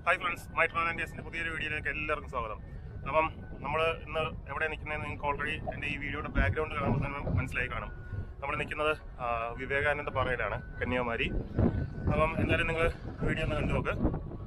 hi friends my ട്രാൻഡേഴ്സിന്റെ പുതിയൊരു വീഡിയോയിലേക്ക് എല്ലാവർക്കും സ്വാഗതം അപ്പം നമ്മൾ ഇന്ന് എവിടെ നിൽക്കുന്നതെന്ന് നിങ്ങൾക്ക് ഓൾറെഡി എൻ്റെ ഈ വീഡിയോയുടെ ബാക്ക്ഗ്രൗണ്ട് കാണുമ്പോൾ തന്നെ മനസ്സിലായി കാണും നമ്മൾ നിൽക്കുന്നത് ആ, വിവേകാനന്ദ പാറയിലാണ് കന്യാകുമാരി അപ്പം എന്തായാലും നിങ്ങൾ വീഡിയോ ഒന്ന് കണ്ടു നോക്ക്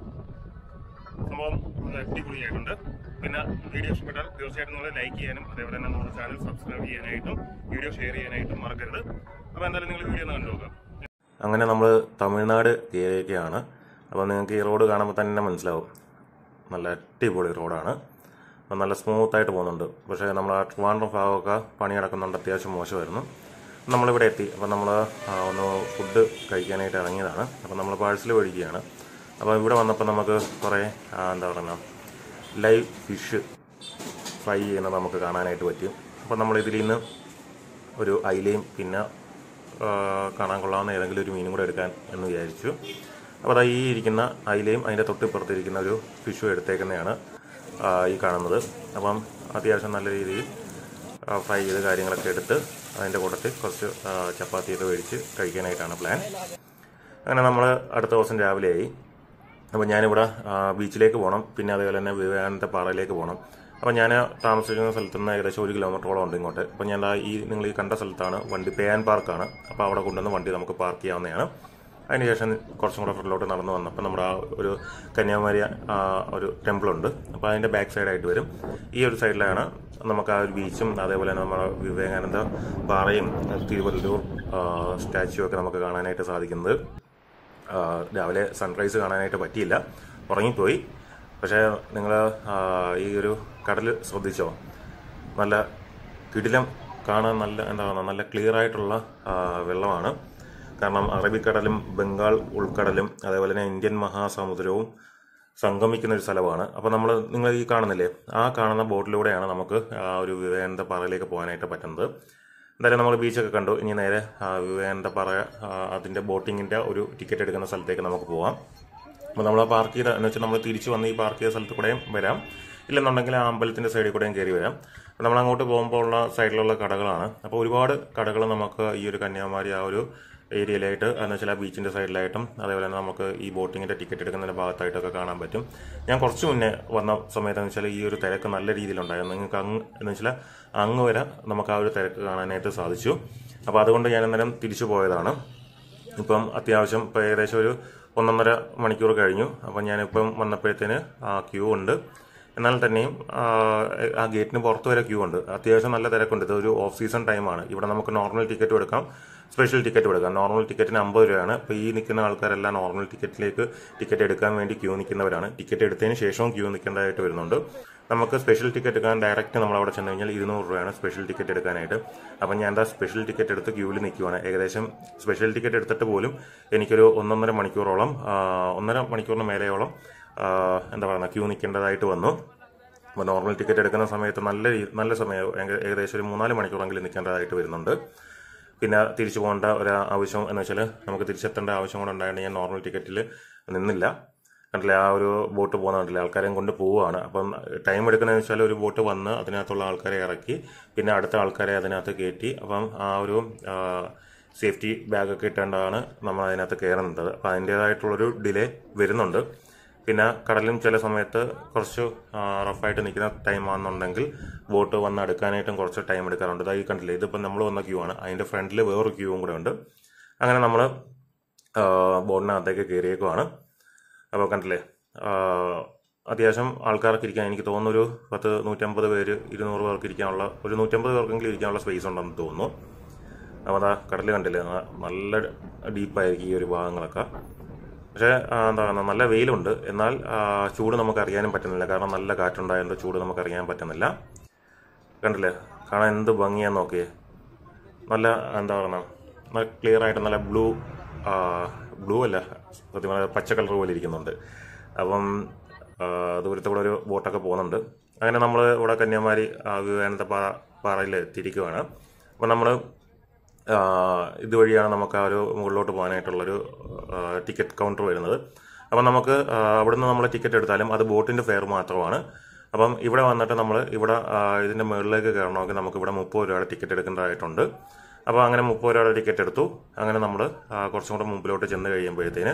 സംഭവം നല്ല അടിപൊളിയായിട്ടുണ്ട് പിന്നെ വീഡിയോ ഇഷ്ടപ്പെട്ടാൽ തീർച്ചയായിട്ടും നിങ്ങൾ ലൈക്ക് ചെയ്യാനും അതേപോലെ തന്നെ നമ്മുടെ ചാനൽ സബ്സ്ക്രൈബ് ചെയ്യാനായിട്ടും വീഡിയോ ഷെയർ ചെയ്യാനായിട്ടും മറക്കരുത് അപ്പോൾ എന്തായാലും നിങ്ങൾ വീഡിയോ ഒന്ന് കണ്ടു നോക്കാം അങ്ങനെ നമ്മൾ തമിഴ്നാട് കയറിയൊക്കെയാണ് അപ്പോൾ നിങ്ങൾക്ക് ഈ റോഡ് കാണുമ്പോൾ തന്നെ മനസ്സിലാവും നല്ല അടിപൊളി റോഡാണ് അപ്പോൾ നല്ല സ്മൂത്തായിട്ട് പോകുന്നുണ്ട് പക്ഷേ നമ്മൾ ആ ട്രിവാൻഡ്രം ഭാഗമൊക്കെ പണി നടക്കുന്നുണ്ട് അത്യാവശ്യം മോശമായിരുന്നു നമ്മളിവിടെ എത്തി അപ്പോൾ നമ്മൾ ഒന്ന് ഫുഡ് കഴിക്കാനായിട്ട് ഇറങ്ങിയതാണ് അപ്പോൾ നമ്മൾ പാഴ്സൽ മേടിക്കുകയാണ് അപ്പോൾ ഇവിടെ വന്നപ്പോൾ നമുക്ക് കുറേ ആ, എന്താ പറയുക ലൈവ് ഫിഷ് ഫ്രൈ ചെയ്യുന്നത് നമുക്ക് കാണാനായിട്ട് പറ്റും അപ്പോൾ നമ്മൾ ഇതിൽ നിന്ന് ഒരു അയിലയും പിന്നെ ആ, കാണാൻ കൊള്ളാവുന്ന ഏതെങ്കിലും ഒരു മീനും കൂടെ എടുക്കാൻ എന്ന് വിചാരിച്ചു അപ്പോൾ അതാ ഈ ഇരിക്കുന്ന അയിലയും അതിൻ്റെ തൊട്ടിപ്പുറത്തിരിക്കുന്ന ഒരു ഫിഷും എടുത്തേക്കുന്നതാണ് ആ, ഈ കാണുന്നത് അപ്പം അത്യാവശ്യം നല്ല രീതിയിൽ ആ, ഫ്രൈ ചെയ്ത് കാര്യങ്ങളൊക്കെ എടുത്ത് അതിൻ്റെ കൂട്ടത്തിൽ കുറച്ച് ആ, ചപ്പാത്തിയൊക്കെ മേടിച്ച് കഴിക്കാനായിട്ടാണ് പ്ലാൻ അങ്ങനെ നമ്മൾ അടുത്ത ദിവസം രാവിലെയായി അപ്പോൾ ഞാനിവിടെ ആ, ബീച്ചിലേക്ക് പോകണം പിന്നെ അതേപോലെ തന്നെ വിവേകാനന്ദ പാറയിലേക്ക് പോകണം അപ്പോൾ ഞാൻ താമസിക്കുന്ന സ്ഥലത്ത് നിന്ന് ഏകദേശം ഒരു കിലോമീറ്ററോളം ഉണ്ട് ഇങ്ങോട്ട് അപ്പോൾ ഞാൻ ദാ ഈ നിങ്ങൾ ഈ കണ്ട സ്ഥലത്താണ് വണ്ടി പേയാൻ പാർക്കാണ് അപ്പോൾ അവിടെ കൊണ്ടുവന്ന് വണ്ടി നമുക്ക് പാർക്ക് ചെയ്യാവുന്നതാണ് അതിനുശേഷം കുറച്ചും കൂടെ ഫ്രണ്ടിലോട്ട് നടന്നു വന്നപ്പോൾ നമ്മുടെ ആ ഒരു കന്യാകുമാരി ആ, ഒരു ടെമ്പിളുണ്ട് അപ്പോൾ അതിൻ്റെ ബാക്ക് സൈഡായിട്ട് വരും ഈ ഒരു സൈഡിലാണ് നമുക്ക് ആ ഒരു ബീച്ചും അതേപോലെ തന്നെ നമ്മുടെ വിവേകാനന്ദ പാറയും തിരുവല്ലൂർ സ്റ്റാച്യു ഒക്കെ നമുക്ക് കാണാനായിട്ട് സാധിക്കുന്നത് ആ, രാവിലെ സൺറൈസ് കാണാനായിട്ട് പറ്റിയില്ല ഉറങ്ങിപ്പോയി പക്ഷേ നിങ്ങൾ ഈ ഒരു കടൽ ശ്രദ്ധിച്ചോ നല്ല കിടിലം കാണാൻ നല്ല എന്താ പറയുക നല്ല ക്ലിയർ ആയിട്ടുള്ള ആ, വെള്ളമാണ് കാരണം അറബിക്കടലും ബംഗാൾ ഉൾക്കടലും അതേപോലെ തന്നെ ഇന്ത്യൻ മഹാസമുദ്രവും സംഗമിക്കുന്ന ഒരു സ്ഥലമാണ് അപ്പോൾ നമ്മൾ നിങ്ങൾ ഈ കാണുന്നില്ലേ ആ കാണുന്ന ബോട്ടിലൂടെയാണ് നമുക്ക് ആ ഒരു വിവേകാനന്ദ പാറയിലേക്ക് പോകാനായിട്ട് പറ്റുന്നത് എന്തായാലും നമ്മൾ ബീച്ചൊക്കെ കണ്ടു ഇനി നേരെ ആ, വിവേകാനന്ദ പാറ ആ, അതിന്റെ ബോട്ടിങ്ങിന്റെ ഒരു ടിക്കറ്റ് എടുക്കുന്ന സ്ഥലത്തേക്ക് നമുക്ക് പോവാം അപ്പോൾ നമ്മൾ പാർക്ക് ചെയ്ത എന്ന് വെച്ചാൽ നമ്മൾ തിരിച്ചു വന്ന് ഈ പാർക്ക് ചെയ്ത സ്ഥലത്ത് കൂടെയും വരാം ഇല്ലെന്നുണ്ടെങ്കിൽ ആ അമ്പലത്തിന്റെ സൈഡിൽ കൂടെയും കയറി വരാം അപ്പോൾ നമ്മൾ അങ്ങോട്ട് പോകുമ്പോൾ ഉള്ള സൈഡിലുള്ള കടകളാണ് അപ്പോൾ ഒരുപാട് കടകൾ നമുക്ക് ഈ ഒരു കന്യാകുമാരി ആ ഒരു ഏരിയയിലായിട്ട് എന്ന് വെച്ചാൽ ആ ബീച്ചിന്റെ സൈഡിലായിട്ടും അതേപോലെ തന്നെ നമുക്ക് ഈ ബോട്ടിങ്ങിന്റെ ടിക്കറ്റ് എടുക്കുന്നതിന്റെ ഭാഗത്തായിട്ടൊക്കെ കാണാൻ പറ്റും ഞാൻ കുറച്ച് മുന്നേ വന്ന സമയത്ത് എന്ന് വെച്ചാൽ ഈ ഒരു തിരക്ക് നല്ല രീതിയിലുണ്ടായിരുന്നു നിങ്ങൾക്ക് അങ്ങ് എന്ന് വെച്ചാൽ അങ്ങ് വരെ നമുക്ക് ആ ഒരു തിരക്ക് കാണാനായിട്ട് സാധിച്ചു അപ്പോൾ അതുകൊണ്ട് ഞാൻ അന്നേരം തിരിച്ചു പോയതാണ് ഇപ്പം അത്യാവശ്യം ഇപ്പം ഏകദേശം ഒരു ഒന്നൊന്നര മണിക്കൂർ കഴിഞ്ഞു അപ്പം ഞാനിപ്പം വന്നപ്പോഴത്തേന് ആ ക്യൂ ഉണ്ട് എന്നാൽ തന്നെയും ആ, ആ ഗേറ്റിന് പുറത്ത് വരെ ക്യൂ ഉണ്ട് അത്യാവശ്യം നല്ല തിരക്കുണ്ട് ഇത് ഒരു ഓഫ് സീസൺ ടൈമാണ് ഇവിടെ നമുക്ക് നോർമൽ ടിക്കറ്റ് എടുക്കാം സ്പെഷ്യൽ ടിക്കറ്റ് എടുക്കാം നോർമൽ ടിക്കറ്റിന് അമ്പത് രൂപയാണ് ഇപ്പോൾ ഈ നിൽക്കുന്ന ആൾക്കാരെല്ലാം നോർമൽ ടിക്കറ്റിലേക്ക് ടിക്കറ്റ് എടുക്കാൻ വേണ്ടി ക്യൂ നിൽക്കുന്നവരാണ് ടിക്കറ്റ് എടുത്തതിന് ശേഷവും ക്യൂ നിൽക്കേണ്ടതായിട്ട് വരുന്നുണ്ട് നമുക്ക് സ്പെഷ്യൽ ടിക്കറ്റ് എടുക്കാൻ ഡയറക്റ്റ് നമ്മൾ അവിടെ ചെന്ന് കഴിഞ്ഞാൽ ഇരുന്നൂറ് രൂപയാണ് സ്പെഷ്യൽ ടിക്കറ്റ് എടുക്കാനായിട്ട് അപ്പം ഞാൻ എന്താ സ്പെഷ്യൽ ടിക്കറ്റ് എടുത്ത് ക്യൂവിൽ നിൽക്കുവാണ് ഏകദേശം സ്പെഷ്യൽ ടിക്കറ്റ് എടുത്തിട്ട് പോലും എനിക്കൊരു ഒന്നൊന്നര മണിക്കൂറോളം ആ, ഒന്നര മണിക്കൂറിന് മേലെയോളം ആ, എന്താ പറയുക ക്യൂ നിൽക്കേണ്ടതായിട്ട് വന്നു അപ്പോൾ നോർമൽ ടിക്കറ്റ് എടുക്കുന്ന സമയത്ത് നല്ല രീ- നല്ല സമയം ഏക- ഏകദേശം ഒരു മൂന്നാല് മണിക്കൂറെങ്കിലും നിൽക്കേണ്ടതായിട്ട് വരുന്നുണ്ട് പിന്നെ തിരിച്ചു പോകേണ്ട ഒരു ആവശ്യം എന്ന് വെച്ചാൽ നമുക്ക് തിരിച്ചെത്തേണ്ട ആവശ്യം കൂടെ ഉണ്ടായതുകൊണ്ട് ഞാൻ നോർമൽ ടിക്കറ്റിൽ നിന്നില്ല കണ്ടില്ലേ ആ ഒരു ബോട്ട് പോകുന്ന കണ്ടില്ലേ ആൾക്കാരെയും കൊണ്ട് പോവുകയാണ് അപ്പം ടൈം എടുക്കുന്നതെന്ന് വെച്ചാൽ ഒരു ബോട്ട് വന്ന് അതിനകത്തുള്ള ആൾക്കാരെ ഇറക്കി പിന്നെ അടുത്ത ആൾക്കാരെ അതിനകത്ത് കയറ്റി അപ്പം ആ ഒരു സേഫ്റ്റി ബാഗൊക്കെ ഇട്ടുകൊണ്ടാണ് നമ്മൾ അതിനകത്ത് കയറുന്നത് അപ്പം അതിൻ്റേതായിട്ടുള്ളൊരു ഡിലേ വരുന്നുണ്ട് പിന്നെ കടലും ചില സമയത്ത് കുറച്ച് റഫായിട്ട് നിൽക്കുന്ന ടൈം ആണെന്നുണ്ടെങ്കിൽ ബോട്ട് വന്ന് എടുക്കാനായിട്ടും കുറച്ച് ടൈം എടുക്കാറുണ്ട് ഇതായി കണ്ടില്ലേ ഇതിപ്പോൾ നമ്മൾ വന്ന ക്യൂ ആണ് അതിൻ്റെ ഫ്രണ്ടിൽ വേറൊരു ക്യൂവും കൂടെ ഉണ്ട് അങ്ങനെ നമ്മൾ ബോട്ടിനകത്തേക്ക് കയറിയേക്കുവാണ് അപ്പോൾ കണ്ടില്ലേ ആ, അത്യാവശ്യം ആൾക്കാർക്ക് ഇരിക്കാൻ എനിക്ക് തോന്നുന്നു ഒരു പത്ത് നൂറ്റമ്പത് പേര് ഇരുന്നൂറ് പേർക്ക് ഇരിക്കാനുള്ള ഒരു നൂറ്റമ്പത് പേർക്കെങ്കിലും ഇരിക്കാനുള്ള സ്പേസ് ഉണ്ടെന്ന് തോന്നുന്നു അപ്പോൾ അതാ കടൽ കണ്ടില്ലേ ന- നല്ല ഡീപ്പായിരിക്കും ഈ ഒരു ഭാഗങ്ങളൊക്കെ പക്ഷേ ആ, എന്താ പറയുക നല്ല വെയിലുണ്ട് എന്നാൽ ആ, ചൂട് നമുക്ക് അറിയാനും പറ്റുന്നില്ല കാരണം നല്ല കാറ്റുണ്ടായതുകൊണ്ട് ചൂട് നമുക്ക് അറിയാൻ പറ്റുന്നില്ല കണ്ടില്ലേ കാണാൻ എന്ത് ഭംഗിയാന്ന് നോക്കിയേ നല്ല എന്താ പറയുക നല്ല ക്ലിയർ ആയിട്ട് നല്ല ബ്ലൂ ബ്ലൂ അല്ല സത്യം പറഞ്ഞാൽ പച്ച കളർ പോലെ ഇരിക്കുന്നുണ്ട് അപ്പം ആ, ദൂരത്ത് കൂടെ ഒരു ബോട്ടൊക്കെ പോകുന്നുണ്ട് അങ്ങനെ നമ്മൾ ഇവിടെ കന്യാകുമാരി ആ, വിവേകാനന്ദ പാറ പാറയിൽ എത്തിയിരിക്കുവാണ് അപ്പം നമ്മൾ ഇതുവഴിയാണ് നമുക്ക് ആ ഒരു മുകളിലോട്ട് പോകാനായിട്ടുള്ളൊരു ടിക്കറ്റ് കൗണ്ടർ വരുന്നത് അപ്പം നമുക്ക് ആ, അവിടുന്ന് നമ്മൾ ടിക്കറ്റ് എടുത്താലും അത് ബോട്ടിൻ്റെ ഫെയർ മാത്രമാണ് അപ്പം ഇവിടെ വന്നിട്ട് നമ്മൾ ഇവിടെ ആ, ഇതിൻ്റെ മുകളിലേക്ക് കയറണമെങ്കിൽ നമുക്ക് ഇവിടെ മുപ്പത് രൂപയുടെ ടിക്കറ്റ് എടുക്കേണ്ടതായിട്ടുണ്ട് അപ്പോൾ അങ്ങനെ മുപ്പത് രൂപയുടെ ടിക്കറ്റ് എടുത്തു അങ്ങനെ നമ്മൾ കുറച്ചും കൂടെ മുമ്പിലോട്ട് ചെന്ന് കഴിയുമ്പോഴത്തേന്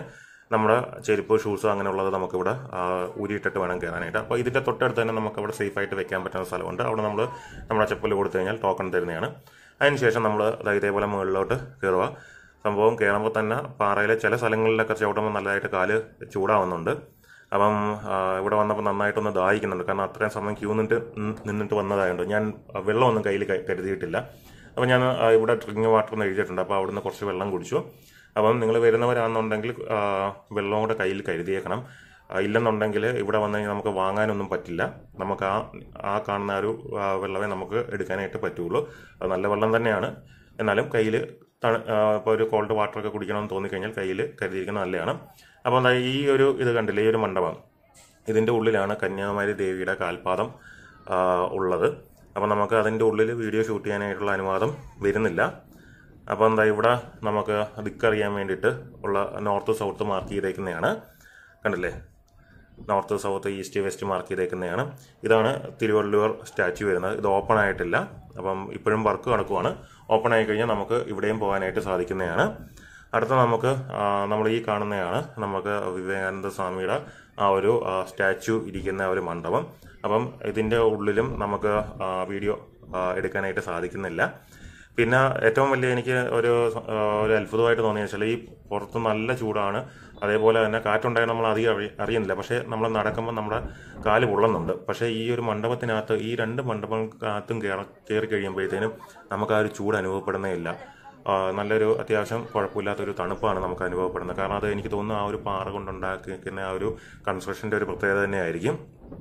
നമ്മുടെ ചെരുപ്പ് ഷൂസ് അങ്ങനെയുള്ളത് നമുക്കിവിടെ ആ, ഊരിയിട്ടിട്ട് വേണം കയറാനായിട്ട് അപ്പോൾ ഇതിൻ്റെ തൊട്ടടുത്ത് തന്നെ നമുക്ക് അവിടെ സേഫായിട്ട് വെക്കാൻ പറ്റുന്ന സ്ഥലമുണ്ട് അവിടെ നമ്മൾ നമ്മുടെ ചെപ്പൽ കൊടുത്തു കഴിഞ്ഞാൽ ടോക്കൺ തരുന്നതാണ് അതിനുശേഷം നമ്മൾ ഇതേപോലെ മുകളിലോട്ട് കയറുക സംഭവം കയറുമ്പോൾ തന്നെ പാറയിലെ ചില സ്ഥലങ്ങളിലൊക്കെ ചവിട്ടുമ്പോൾ നല്ലതായിട്ട് കാല് ചൂടാവുന്നുണ്ട് അപ്പം ആ, ഇവിടെ വന്നപ്പോൾ നന്നായിട്ടൊന്ന് ദാഹിക്കുന്നുണ്ട് കാരണം അത്രയും സമയം ക്യൂ നിന്നിട്ട് നിന്നിട്ട് വന്നതായതുകൊണ്ട് ഞാൻ ആ, വെള്ളമൊന്നും കയ്യിൽ ക- കരുതിയിട്ടില്ല അപ്പം ഞാൻ ആ, ഇവിടെ ഡ്രിങ്കിങ് വാട്ടർ എന്ന് എഴുതിയിട്ടുണ്ട് അപ്പോൾ അവിടുന്ന് കുറച്ച് വെള്ളം കുടിച്ചു അപ്പം നിങ്ങൾ വരുന്നവരാണെന്നുണ്ടെങ്കിൽ ആ, വെള്ളം കൂടെ കയ്യിൽ കരുതിയേക്കണം ആ, ഇല്ലെന്നുണ്ടെങ്കിൽ ഇവിടെ വന്നു കഴിഞ്ഞാൽ നമുക്ക് വാങ്ങാനൊന്നും പറ്റില്ല നമുക്ക് ആ ആ കാണുന്ന ആ ഒരു ആ, വെള്ളമേ നമുക്ക് എടുക്കാനായിട്ട് പറ്റുള്ളൂ അത് നല്ല വെള്ളം തന്നെയാണ് എന്നാലും കയ്യിൽ തണു ഇപ്പോൾ ഒരു കോൾഡ് വാട്ടർ ഒക്കെ കുടിക്കണമെന്ന് തോന്നിക്കഴിഞ്ഞാൽ കയ്യിൽ കരുതിയിരിക്കുന്നത് നല്ലതാണ് അപ്പോൾ ദാ ഈ ഒരു ഇത് കണ്ടില്ലേ ഈ ഒരു മണ്ഡപം ഇതിൻ്റെ ഉള്ളിലാണ് കന്യാകുമാരി ദേവിയുടെ കാൽപാദം ആ, ഉള്ളത് അപ്പോൾ നമുക്ക് അതിൻ്റെ ഉള്ളിൽ വീഡിയോ ഷൂട്ട് ചെയ്യാനായിട്ടുള്ള അനുവാദം വരുന്നില്ല അപ്പോൾ എന്താ ഇവിടെ നമുക്ക് ദിക്കറിയാൻ വേണ്ടിയിട്ട് ഉള്ള നോർത്ത് സൗത്ത് മാർക്ക് ചെയ്തേക്കുന്നതാണ് കണ്ടില്ലേ north south east west mark ചെയ്തേക്കുന്നതാണ് ഇതാണ് തിരുവള്ളുവർ സ്റ്റാച്യു വരുന്നത് ഇത് ഓപ്പൺ ആയിട്ടില്ല അപ്പം ഇപ്പോഴും വർക്ക് നടക്കുവാണ് ഓപ്പൺ ആയി കഴിഞ്ഞാൽ നമുക്ക് ഇവിടെയും പോകാനായിട്ട് സാധിക്കുന്നതാണ് അടുത്ത നമുക്ക് ആ, നമ്മൾ ഈ കാണുന്നതാണ് നമുക്ക് വിവേകാനന്ദ സ്വാമിയുടെ ആ ഒരു ആ, സ്റ്റാച്യു ഇരിക്കുന്ന ആ ഒരു മണ്ഡപം അപ്പം ഇതിൻ്റെ ഉള്ളിലും നമുക്ക് ആ, വീഡിയോ ആ, എടുക്കാനായിട്ട് സാധിക്കുന്നില്ല പിന്നെ ഏറ്റവും വലിയ എനിക്ക് ഒരു ആ, ഒരു അത്ഭുതമായിട്ട് തോന്നിയെന്ന് വെച്ചാൽ ഈ പുറത്ത് നല്ല ചൂടാണ് അതേപോലെ തന്നെ കാറ്റുണ്ടായാൽ നമ്മൾ അധികം അറിയ അറിയുന്നില്ല പക്ഷേ നമ്മൾ നടക്കുമ്പോൾ നമ്മുടെ കാല് പൊള്ളുന്നുണ്ട് പക്ഷേ ഈ ഒരു മണ്ഡപത്തിനകത്ത് ഈ രണ്ട് മണ്ഡപത്തിനകത്തും കയറി കയറി കഴിയുമ്പോഴത്തേനും നമുക്ക് ആ ഒരു ചൂട് അനുഭവപ്പെടുന്നേ ഇല്ല ആ, നല്ലൊരു അത്യാവശ്യം കുഴപ്പമില്ലാത്തൊരു തണുപ്പാണ് നമുക്ക് അനുഭവപ്പെടുന്നത് കാരണം അത് എനിക്ക് തോന്നുന്നു ആ ഒരു പാറ കൊണ്ടുണ്ടാക്കിയിരിക്കുന്ന ആ ഒരു കൺസ്ട്രക്ഷൻ്റെ ഒരു പ്രത്യേകത തന്നെയായിരിക്കും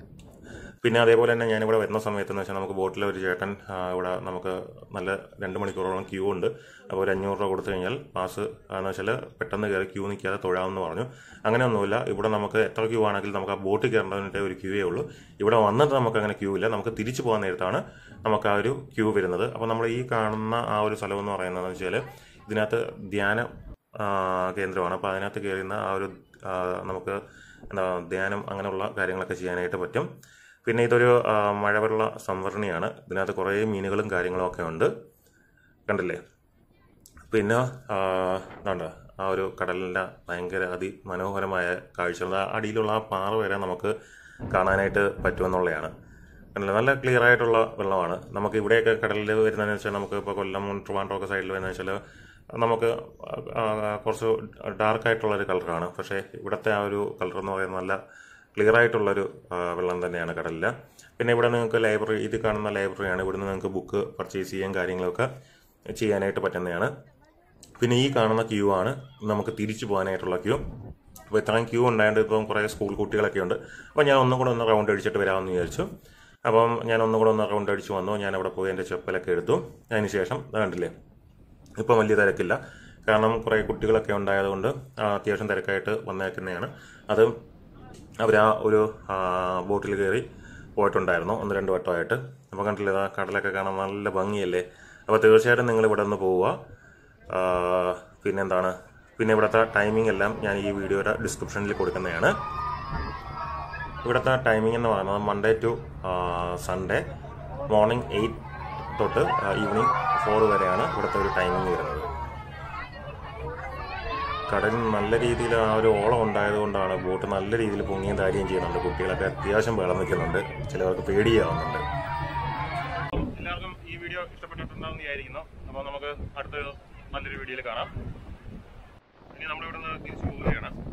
പിന്നെ അതേപോലെ തന്നെ ഞാനിവിടെ വരുന്ന സമയത്ത് എന്ന് വെച്ചാൽ നമുക്ക് ബോട്ടിലെ ഒരു ചേട്ടൻ ആ, ഇവിടെ നമുക്ക് നല്ല രണ്ട് മണിക്കൂറോളം ക്യൂ ഉണ്ട് അപ്പോൾ ഒരു അഞ്ഞൂറ് രൂപ കൊടുത്തു കഴിഞ്ഞാൽ പാസ് എന്ന് വെച്ചാൽ പെട്ടെന്ന് കയറി ക്യൂ നിൽക്കാതെ തൊഴാമെന്ന് പറഞ്ഞു അങ്ങനെയൊന്നുമില്ല ഇവിടെ നമുക്ക് എത്ര ക്യൂ ആണെങ്കിലും നമുക്ക് ആ ബോട്ടിൽ കയറേണ്ടതിൻ്റെ ഒരു ക്യൂവേ ഉള്ളൂ ഇവിടെ വന്നിട്ട് നമുക്ക് അങ്ങനെ ക്യൂ ഇല്ല നമുക്ക് തിരിച്ചു പോകാൻ നേരത്താണ് നമുക്ക് ആ ഒരു ക്യൂ വരുന്നത് അപ്പോൾ നമ്മൾ ഈ കാണുന്ന ആ ഒരു സ്ഥലം എന്ന് പറയുന്നത് വെച്ചാൽ ഇതിനകത്ത് ധ്യാന ആ, കേന്ദ്രമാണ് അപ്പോൾ അതിനകത്ത് കയറുന്ന ആ ഒരു ആ, നമുക്ക് എന്താ ധ്യാനം അങ്ങനെയുള്ള കാര്യങ്ങളൊക്കെ ചെയ്യാനായിട്ട് പറ്റും പിന്നെ ഇതൊരു ആ, മഴവെള്ള സംഭരണിയാണ് ഇതിനകത്ത് കുറേ മീനുകളും കാര്യങ്ങളും ഒക്കെ ഉണ്ട് കണ്ടില്ലേ പിന്നെ ആ, ഇതാണ്ട് ആ ഒരു കടലിൻ്റെ ഭയങ്കര അതിമനോഹരമായ കാഴ്ചകൾ ആ അടിയിലുള്ള ആ പാറ വരെ നമുക്ക് കാണാനായിട്ട് പറ്റുമെന്നുള്ളതാണ് കണ്ടില്ലേ നല്ല ക്ലിയർ ആയിട്ടുള്ള വെള്ളമാണ് നമുക്ക് ഇവിടെയൊക്കെ കടലിൽ വരുന്നതെന്ന് വെച്ചാൽ നമുക്ക് ഇപ്പോൾ കൊല്ലം ട്രിവാൻഡ്രം ഒക്കെ സൈഡിൽ വരുന്നതെന്ന് വെച്ചാൽ നമുക്ക് ആ, കുറച്ച് ഡാർക്ക് ആയിട്ടുള്ള ഒരു കളറാണ് പക്ഷേ ഇവിടുത്തെ ആ ഒരു കളർ എന്ന് പറയുന്നത് നല്ല ക്ലിയർ ആയിട്ടുള്ളൊരു ആ, വെള്ളം തന്നെയാണ് കടലിൽ പിന്നെ ഇവിടെ നിങ്ങൾക്ക് ലൈബ്രറി ഇത് കാണുന്ന ലൈബ്രറിയാണ് ഇവിടുന്ന് നിങ്ങൾക്ക് ബുക്ക് പർച്ചേസ് ചെയ്യാൻ കാര്യങ്ങളൊക്കെ ചെയ്യാനായിട്ട് പറ്റുന്നതാണ് പിന്നെ ഈ കാണുന്ന ക്യൂ ആണ് നമുക്ക് തിരിച്ചു പോകാനായിട്ടുള്ള ക്യൂ അപ്പോൾ ഇത്രയും ക്യൂ ഉണ്ടായത് ഇപ്പം കുറേ സ്കൂൾ കുട്ടികളൊക്കെ ഉണ്ട് അപ്പോൾ ഞാൻ ഒന്നും കൂടെ ഒന്ന് റൗണ്ട് അടിച്ചിട്ട് വരാമെന്ന് വിചാരിച്ചു അപ്പം ഞാൻ ഒന്നും കൂടെ ഒന്ന് റൗണ്ട് അടിച്ച് വന്നു ഞാൻ അവിടെ പോയി എൻ്റെ ചെപ്പലൊക്കെ എടുത്തു അതിന് ശേഷം ദാ കണ്ടില്ലേ ഇപ്പം വലിയ തിരക്കില്ല കാരണം കുറേ കുട്ടികളൊക്കെ ഉണ്ടായതുകൊണ്ട് ആ, അത്യാവശ്യം തിരക്കായിട്ട് വന്നേക്കുന്നതാണ് അത് അവർ ആ ഒരു ആ, ബോട്ടിൽ കയറി പോയിട്ടുണ്ടായിരുന്നു ഒന്ന് രണ്ട് വട്ടമായിട്ട് അപ്പോൾ കണ്ടില്ലേ ഇതാ കടലൊക്കെ കാണാൻ നല്ല ഭംഗിയല്ലേ അപ്പോൾ തീർച്ചയായിട്ടും നിങ്ങൾ ഇവിടെ നിന്ന് പോവുക ആ, പിന്നെന്താണ് പിന്നെ ഇവിടുത്തെ ടൈമിംഗ് എല്ലാം ഞാൻ ഈ വീഡിയോയുടെ ഡിസ്ക്രിപ്ഷനിൽ കൊടുക്കുന്നതാണ് ഇവിടുത്തെ ടൈമിംഗ് എന്ന് പറയുന്നത് Monday to Sunday morning eight തൊട്ട് ഈവനിങ് ഫോർ വരെയാണ് ഇവിടുത്തെ ഒരു ടൈമിംഗ് വരുന്നത് കടലിൽ നല്ല രീതിയിൽ ആ ഒരു ഓളം ഉണ്ടായതുകൊണ്ടാണ് ബോട്ട് നല്ല രീതിയിൽ പൊങ്ങിയും താരിയും ചെയ്യുന്നുണ്ട് കുട്ടികളൊക്കെ അത്യാവശ്യം വെള്ളം നിൽക്കുന്നുണ്ട് ചിലവർക്ക് പേടിയാവുന്നുണ്ട് എല്ലാവർക്കും ഈ വീഡിയോ ഇഷ്ടപ്പെട്ടിട്ടുണ്ടാവും വിചാരിക്കുന്നു അപ്പോൾ നമുക്ക് അടുത്തൊരു നല്ലൊരു വീഡിയോയിൽ കാണാം ഇനി നമ്മളിവിടെ നിന്ന് തിരിച്ചു പോവുകയാണ്